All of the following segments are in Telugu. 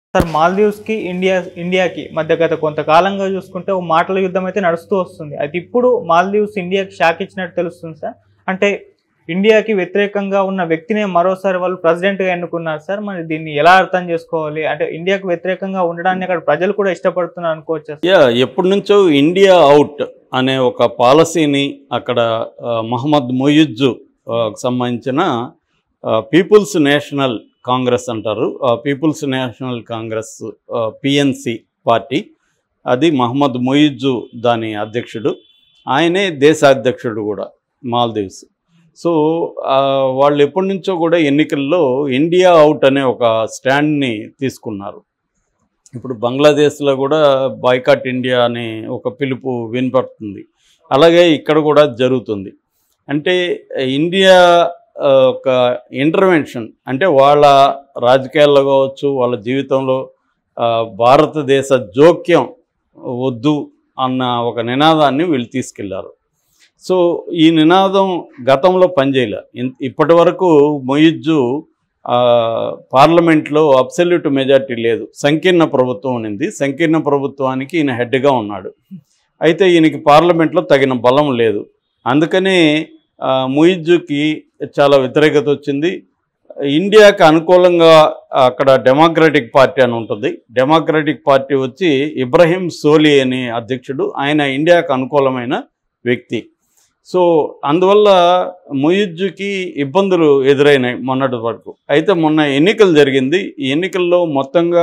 సార్ మాల్దీవ్స్కి ఇండియా ఇండియాకి మధ్య గత కొంతకాలంగా చూసుకుంటే ఒక మాటల యుద్ధం అయితే నడుస్తూ వస్తుంది అయితే ఇప్పుడు మాల్దీవ్స్ ఇండియాకి షాక్ ఇచ్చినట్టు తెలుస్తుంది సార్ అంటే ఇండియాకి వ్యతిరేకంగా ఉన్న వ్యక్తినే మరోసారి వాళ్ళు ప్రెసిడెంట్గా ఎన్నుకున్నారు సార్ మరి దీన్ని ఎలా అర్థం చేసుకోవాలి అంటే ఇండియాకు వ్యతిరేకంగా ఉండడాన్ని అక్కడ ప్రజలు కూడా ఇష్టపడుతున్నారు అనుకోవచ్చు యా ఎప్పటి నుంచో ఇండియా అవుట్ అనే ఒక పాలసీని అక్కడ ఆ, మహమ్మద్ మొయిజ్జు ఆ, సంబంధించిన పీపుల్స్ నేషనల్ కాంగ్రెస్ అంటారు ఆ Peoples National Congress PNC party అది మహమ్మద్ మొయిజ్జు దాని అధ్యక్షుడు ఆయనే దేశాధ్యక్షుడు కూడా మాల్దీవ్స్ సో ఆ, వాళ్ళు ఎప్పటి నుంచో కూడా ఎన్నికల్లో ఇండియా అవుట్ అనే ఒక స్టాండ్ని తీసుకున్నారు ఇప్పుడు బంగ్లాదేశ్లో కూడా బాయ్కాట్ ఇండియా అనే ఒక పిలుపు వినపడుతుంది అలాగే ఇక్కడ కూడా జరుగుతుంది అంటే ఇండియా ఆ, ఒక ఇంటర్వెన్షన్ అంటే వాళ్ళ రాజకీయాల్లో కావచ్చు వాళ్ళ జీవితంలో ఆ, భారతదేశ జోక్యం వద్దు అన్న ఒక నినాదాన్ని వీళ్ళు తీసుకెళ్లారు సో ఈ నినాదం గతంలో పనిచేయలే ఇన్- ఇప్పటి వరకు మొయిజ్జు ఆ, పార్లమెంట్లో అబ్సల్యూట్ మెజార్టీ లేదు సంకీర్ణ ప్రభుత్వం ఉన్నింది సంకీర్ణ ప్రభుత్వానికి ఈయన హెడ్గా ఉన్నాడు అయితే ఈయనకి పార్లమెంట్లో తగిన బలం లేదు అందుకనే ఆ, ముయిజ్జుకి చాలా వ్యతిరేకత వచ్చింది ఇండియాకి అనుకూలంగా అక్కడ డెమోక్రటిక్ పార్టీ అని ఉంటుంది డెమోక్రటిక్ పార్టీ వచ్చి ఇబ్రహీం సోలి అనే అధ్యక్షుడు ఆయన ఇండియాకు అనుకూలమైన వ్యక్తి సో అందువల్ల ముయిజ్జుకి ఇబ్బందులు ఎదురైనాయి మొన్నటి వరకు అయితే మొన్న ఎన్నికలు జరిగింది ఈ ఎన్నికల్లో మొత్తంగా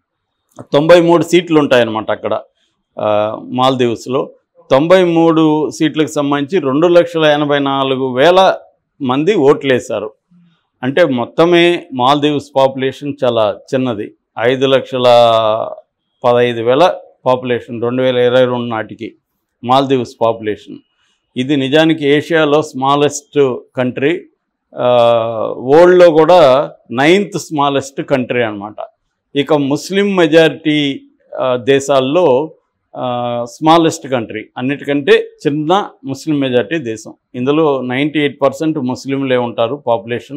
తొంభై మూడు సీట్లు ఉంటాయన్నమాట అక్కడ ఆ, మాల్దీవ్స్లో తొంభై మూడు సీట్లకు సంబంధించి రెండు లక్షల ఎనభై నాలుగు వేల మంది ఓట్లేశారు అంటే మొత్తమే మాల్దీవ్స్ పాపులేషన్ చాలా చిన్నది ఐదు లక్షల పదహైదు వేల పాపులేషన్ రెండు వేల ఇరవై రెండు నాటికి మాల్దీవ్స్ పాపులేషన్ ఇది నిజానికి ఏషియాలో స్మాలెస్ట్ కంట్రీ వరల్డ్లో కూడా నైన్త్ స్మాలెస్ట్ కంట్రీ అన్నమాట ఇక ముస్లిం మెజారిటీ దేశాల్లో స్మాలెస్ట్ కంట్రీ అన్నిటికంటే చిన్న ముస్లిం మెజారిటీ దేశం ఇందులో నైంటీ ఎయిట్ పర్సెంట్ ముస్లింలే ఉంటారు పాపులేషన్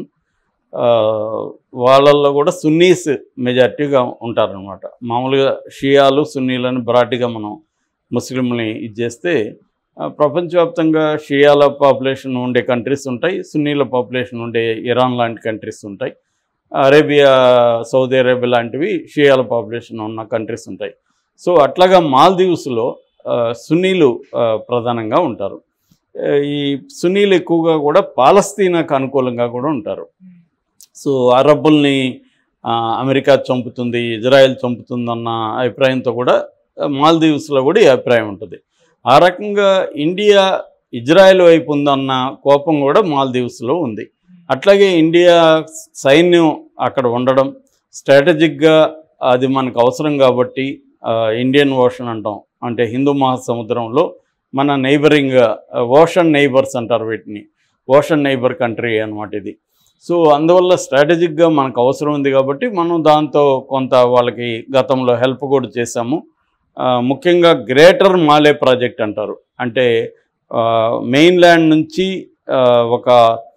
వాళ్ళల్లో కూడా సున్నీస్ మెజారిటీగా ఉంటారనమాట మామూలుగా షియాలు సున్నీలను బ్రాటిగా మనం ముస్లింని ఇది చేస్తే ఆ, ప్రపంచవ్యాప్తంగా షియాల పాపులేషన్ ఉండే కంట్రీస్ ఉంటాయి సున్నీల పాపులేషన్ ఉండే ఇరాన్ లాంటి కంట్రీస్ ఉంటాయి అరేబియా సౌదీ అరేబియా లాంటివి షియాల పాపులేషన్ ఉన్న కంట్రీస్ ఉంటాయి సో అట్లాగా మాల్దీవ్స్లో ఆ, సున్నీలు ఆ, ప్రధానంగా ఉంటారు ఆ, ఈ సున్నీలు ఎక్కువగా కూడా పాలస్తీనాకు అనుకూలంగా కూడా ఉంటారు సో అరబ్బుల్ని ఆ, అమెరికా చంపుతుంది ఇజ్రాయెల్ చంపుతుందన్న అభిప్రాయంతో కూడా ఆ, మాల్దీవ్స్లో కూడా ఈ అభిప్రాయం ఉంటుంది ఆ రకంగా ఇండియా ఇజ్రాయెల్ వైపు ఉందన్న కోపం కూడా మాల్దీవ్స్లో ఉంది అట్లాగే ఇండియా సైన్యం అక్కడ ఉండడం స్ట్రాటజిక్గా అది మనకు అవసరం కాబట్టి ఆ, ఇండియన్ ఓషన్ అంటాం అంటే హిందూ మహాసముద్రంలో మన నైబరింగ్ ఓషన్ నైబర్స్ అంటారు వీటిని ఓషన్ నైబర్ కంట్రీ అన్నమాట ఇది సో అందువల్ల స్ట్రాటజిక్గా మనకు అవసరం ఉంది కాబట్టి మనం దాంతో కొంత వాళ్ళకి గతంలో హెల్ప్ కూడా చేశాము ఆ, ముఖ్యంగా గ్రేటర్ మాలే ప్రాజెక్ట్ అంటారు అంటే మెయిన్ ల్యాండ్ నుంచి ఆ, ఒక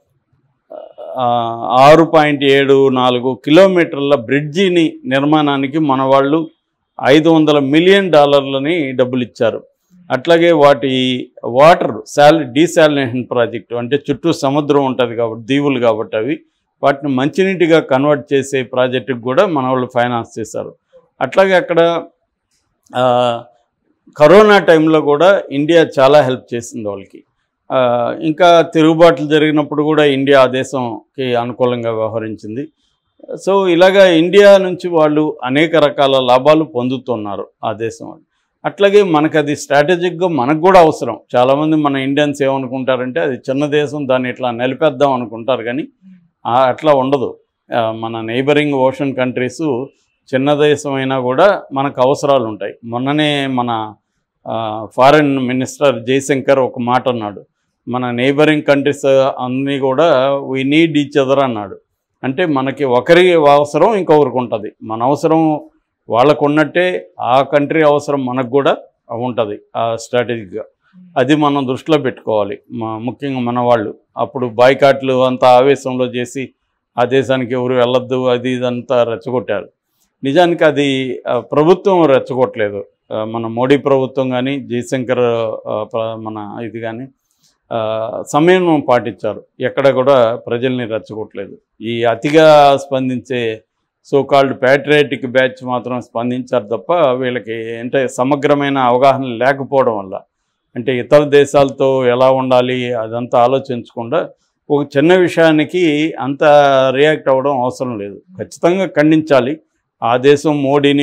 ఆ, ఆరు పాయింట్ ఏడు నాలుగు కిలోమీటర్ల బ్రిడ్జిని నిర్మాణానికి మన వాళ్ళు ఐదు వందల మిలియన్ డాలర్లని డబ్బులు ఇచ్చారు అట్లాగే వాటి వాటర్ శాల్ డీశాలినేషన్ ప్రాజెక్టు అంటే చుట్టూ సముద్రం ఉంటుంది కాబట్టి దీవులు కాబట్టి అవి వాటిని మంచినీటిగా కన్వర్ట్ చేసే ప్రాజెక్టుకి కూడా మన వాళ్ళు ఫైనాన్స్ చేశారు అట్లాగే అక్కడ ఆ, కరోనా టైంలో కూడా ఇండియా చాలా హెల్ప్ చేసింది వాళ్ళకి ఆ, ఇంకా తిరుగుబాట్లు జరిగినప్పుడు కూడా ఇండియా ఆ దేశంకి అనుకూలంగా వ్యవహరించింది సో ఇలాగా ఇండియా నుంచి వాళ్ళు అనేక రకాల లాభాలు పొందుతున్నారు ఆ దేశం వాళ్ళు అట్లాగే మనకు అది స్ట్రాటజిక్గా మనకు కూడా అవసరం చాలామంది మన ఇండియన్స్ ఏమనుకుంటారంటే అది చిన్న దేశం దాన్ని ఇట్లా నిలిపేద్దాం అనుకుంటారు కానీ ఆ, అట్లా ఉండదు ఆ, మన నైబరింగ్ ఓషన్ కంట్రీస్ చిన్న దేశం అయినా కూడా మనకు అవసరాలు ఉంటాయి మొన్ననే మన ఫారిన్ మినిస్టర్ జయశంకర్ ఒక మాట అన్నాడు మన నైబరింగ్ కంట్రీస్ అన్నీ కూడా వీ నీడ్ ఈచ్ అదర్ అన్నాడు అంటే మనకి ఒకరి అవసరం ఇంకొకరికి ఉంటుంది మన అవసరం వాళ్ళకు ఉన్నట్టే ఆ కంట్రీ అవసరం మనకు కూడా ఉంటుంది ఆ స్ట్రాటజిక్గా అది మనం దృష్టిలో పెట్టుకోవాలి మా ముఖ్యంగా మన వాళ్ళు అప్పుడు బాయ్కాట్లు అంతా ఆవేశంలో చేసి ఆ దేశానికి ఎవరు వెళ్ళొద్దు అది ఇదంతా రెచ్చగొట్టారు నిజానికి అది ఆ, ప్రభుత్వం రెచ్చగొట్టలేదు ఆ, మన మోడీ ప్రభుత్వం కానీ జయశంకర్ ఆ, ప్ర- మన ఇది కానీ ఆ, సమయం పాటించారు ఎక్కడ కూడా ప్రజల్ని రెచ్చగొట్టలేదు ఈ అతిగా స్పందించే సో కాల్డ్ ప్యాట్రియాటిక్ బ్యాచ్ మాత్రం స్పందించారు తప్ప వీళ్ళకి అంటే సమగ్రమైన అవగాహన లేకపోవడం వల్ల అంటే ఇతర దేశాలతో ఎలా ఉండాలి అదంతా ఆలోచించకుండా ఒక చిన్న విషయానికి అంత రియాక్ట్ అవ్వడం అవసరం లేదు ఖచ్చితంగా ఖండించాలి ఆ దేశం మోడీని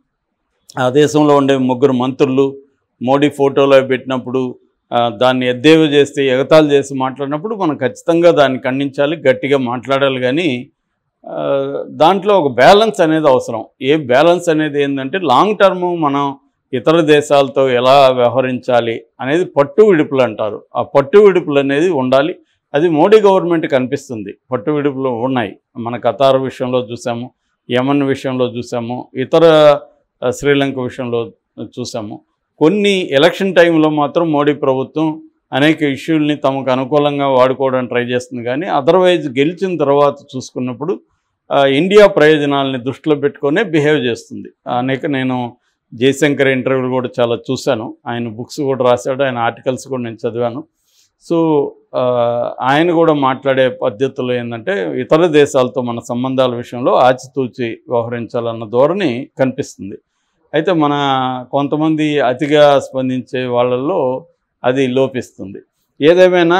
ఆ దేశంలో ఉండే ముగ్గురు మంత్రులు మోడీ ఫోటోలో పెట్టినప్పుడు ఆ, దాన్ని ఎద్దేవా చేస్తే ఎగతాళి చేసి మాట్లాడినప్పుడు మనం ఖచ్చితంగా దాన్ని ఖండించాలి గట్టిగా మాట్లాడాలి కానీ ఆ, దాంట్లో ఒక బ్యాలెన్స్ అనేది అవసరం ఏ బ్యాలెన్స్ అనేది ఏంటంటే లాంగ్ టర్మ్ మనం ఇతర దేశాలతో ఎలా వ్యవహరించాలి అనేది పట్టు విడుపులు అంటారు ఆ పట్టు విడుపులు అనేది ఉండాలి అది మోడీ గవర్నమెంట్ కనిపిస్తుంది పట్టు విడుపులు ఉన్నాయి మన ఖతార్ విషయంలో చూసాము యమన్ విషయంలో చూసాము ఇతర ఆ, శ్రీలంక విషయంలో చూసాము కొన్ని ఎలక్షన్ టైంలో మాత్రం మోడీ ప్రభుత్వం అనేక ఇష్యూల్ని తమకు అనుకూలంగా వాడుకోవడానికి ట్రై చేస్తుంది కానీ అదర్వైజ్ గెలిచిన తర్వాత చూసుకున్నప్పుడు ఆ, ఇండియా ప్రయోజనాలని దృష్టిలో పెట్టుకొనే బిహేవ్ చేస్తుంది అనేక నేను జయశంకర్ ఇంటర్వ్యూలు కూడా చాలా చూశాను ఆయన బుక్స్ కూడా రాశాడు ఆయన ఆర్టికల్స్ కూడా నేను చదివాను సో ఆ, ఆయన కూడా మాట్లాడే పద్ధతులు ఏంటంటే ఇతర దేశాలతో మన సంబంధాల విషయంలో ఆచితూచి వ్యవహరించాలన్న ధోరణి కనిపిస్తుంది అయితే మన కొంతమంది అతిగా స్పందించే వాళ్ళల్లో అది లోపిస్తుంది ఏదేమైనా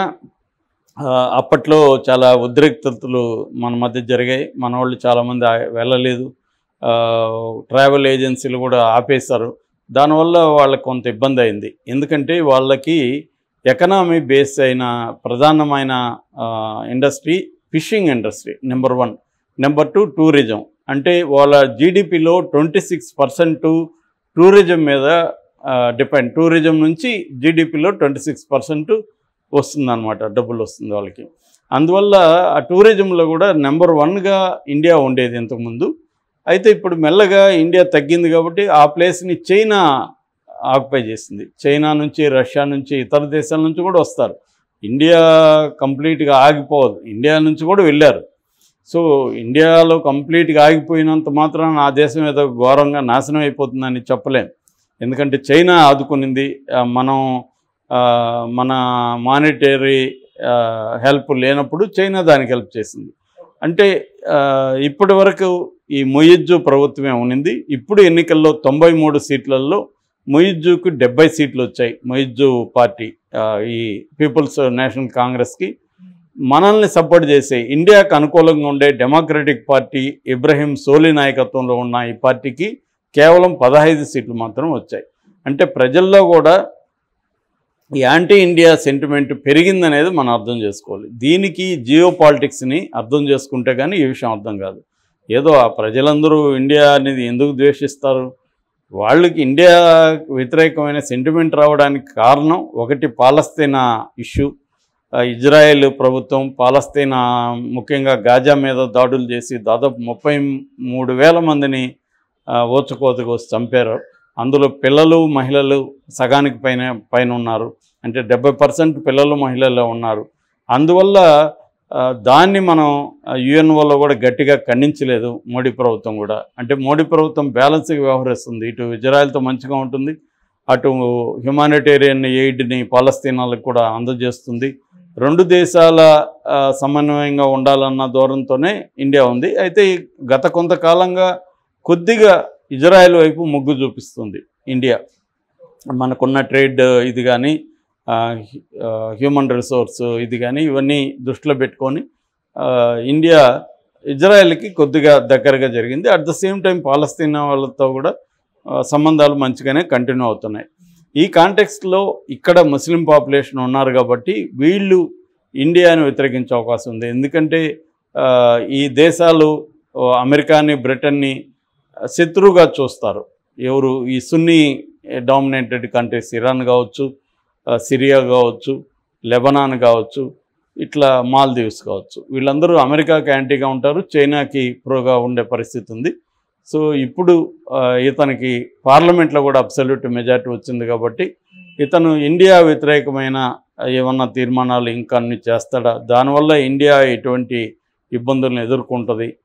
ఆ, అప్పట్లో చాలా ఉద్రిక్తతలు మన మధ్య జరిగాయి మన వాళ్ళు చాలామంది ఆ- వెళ్ళలేదు ఆ, ట్రావెల్ ఏజెన్సీలు కూడా ఆపేశారు దానివల్ల వాళ్ళకి కొంత ఇబ్బంది అయింది ఎందుకంటే వాళ్ళకి ఎకనామీ బేస్ అయిన ప్రధానమైన ఆ, industry fishing industry number one number two tourism అంటే వాళ్ళ జీడిపిలో ట్వంటీ సిక్స్ పర్సెంట్ టూరిజం మీద డిపెండ్ టూరిజం నుంచి జీడిపిలో ట్వంటీ సిక్స్ పర్సెంట్ వస్తుందన్నమాట డబ్బులు వస్తుంది వాళ్ళకి అందువల్ల ఆ టూరిజంలో కూడా నెంబర్ వన్గా ఇండియా ఉండేది ఇంతకుముందు అయితే ఇప్పుడు మెల్లగా ఇండియా తగ్గింది కాబట్టి ఆ ప్లేస్ని చైనా ఆక్యుపై చేసింది చైనా నుంచి రష్యా నుంచి ఇతర దేశాల నుంచి కూడా వస్తారు ఇండియా కంప్లీట్గా ఆగిపోదు ఇండియా నుంచి కూడా వెళ్ళారు సో ఇండియాలో కంప్లీట్గా ఆగిపోయినంత మాత్రాన ఆ దేశం ఏదో ఘోరంగా నాశనం అయిపోతుందని చెప్పలేం ఎందుకంటే చైనా ఆదుకునింది ఆ, మనం ఆ, మన మానిటరీ హెల్ప్ లేనప్పుడు చైనా దానికి హెల్ప్ చేసింది అంటే ఆ, ఇప్పటి వరకు ఈ మొయిజ్జు ప్రభుత్వమే ఉన్నింది ఇప్పుడు ఎన్నికల్లో తొంభై మూడు సీట్లలో మొయిజ్జుకు డెబ్బై సీట్లు వచ్చాయి మొయిజ్జు పార్టీ ఆ, ఈ పీపుల్స్ నేషనల్ కాంగ్రెస్కి మనల్ని సపోర్ట్ చేసే ఇండియాకు అనుకూలంగా ఉండే డెమోక్రటిక్ పార్టీ ఇబ్రహీం సోలి నాయకత్వంలో ఉన్న ఈ పార్టీకి కేవలం పదహైదు సీట్లు మాత్రం వచ్చాయి అంటే ప్రజల్లో కూడా ఈ యాంటీ ఇండియా సెంటిమెంట్ పెరిగిందనేది మనం అర్థం చేసుకోవాలి దీనికి జియో పాలిటిక్స్ని అర్థం చేసుకుంటే కానీ ఈ విషయం అర్థం కాదు ఏదో ఆ ప్రజలందరూ ఇండియా అనేది ఎందుకు ద్వేషిస్తారు వాళ్ళకి ఇండియా వ్యతిరేకమైన సెంటిమెంట్ రావడానికి కారణం ఒకటి పాలస్తీనా ఇష్యూ ఆ, ఇజ్రాయెల్ ప్రభుత్వం పాలస్తీనా ముఖ్యంగా గాజా మీద దాడులు చేసి దాదాపు ముప్పై మూడు వేల మందిని ఆ, ఊచకోతకు చంపారు అందులో పిల్లలు మహిళలు సగానికి పైన పైన ఉన్నారు అంటే డెబ్బై పర్సెంట్ పిల్లలు మహిళలు ఉన్నారు అందువల్ల ఆ, దాన్ని మనం యుఎన్ఓలో కూడా గట్టిగా ఖండించలేదు మోడీ ప్రభుత్వం కూడా అంటే మోడీ ప్రభుత్వం బ్యాలెన్స్గా వ్యవహరిస్తుంది ఇటు ఇజ్రాయెల్తో మంచిగా ఉంటుంది అటు హ్యుమానిటేరియన్ ఎయిడ్ని పాలస్తీనాలకు కూడా అందజేస్తుంది రెండు దేశాల ఆ, సమన్వయంగా ఉండాలన్న ధోరణితోనే ఇండియా ఉంది అయితే ఈ గత కొంతకాలంగా కొద్దిగా ఇజ్రాయెల్ వైపు మొగ్గు చూపిస్తుంది ఇండియా మనకున్న ట్రేడ్ ఇది కానీ హ్యూమన్ రిసోర్స్ ఇది కానీ ఇవన్నీ దృష్టిలో పెట్టుకొని ఆ, ఇండియా ఇజ్రాయెల్కి కొద్దిగా దగ్గరగా జరిగింది at the same time Palestine వాళ్ళతో కూడా ఆ, సంబంధాలు మంచిగానే కంటిన్యూ అవుతున్నాయి ఈ కాంటెక్స్ట్లో ఇక్కడ ముస్లిం పాపులేషన్ ఉన్నారు కాబట్టి వీళ్ళు ఇండియాని వ్యతిరేకించే అవకాశం ఉంది ఎందుకంటే ఆ, ఈ దేశాలు ఆ, అమెరికాని బ్రిటన్ని శత్రువుగా చూస్తారు ఎవరు ఈ సున్నీ డామినేటెడ్ కంట్రీస్ ఇరాన్ కావచ్చు ఆ, సిరియా కావచ్చు లెబనాన్ కావచ్చు ఇట్లా మాల్దీవ్స్ కావచ్చు వీళ్ళందరూ అమెరికాకి యాంటీగా ఉంటారు చైనాకి ప్రోగా ఉండే పరిస్థితి ఉంది సో ఇప్పుడు ఆ, ఇతనికి పార్లమెంట్లో కూడా అబ్సల్యూట్ మెజార్టీ వచ్చింది కాబట్టి ఇతను ఇండియా వ్యతిరేకమైన ఏమన్నా తీర్మానాలు ఇంకా అన్ని చేస్తాడా దానివల్ల ఇండియా ఎటువంటి ఇబ్బందులను ఎదుర్కొంటుంది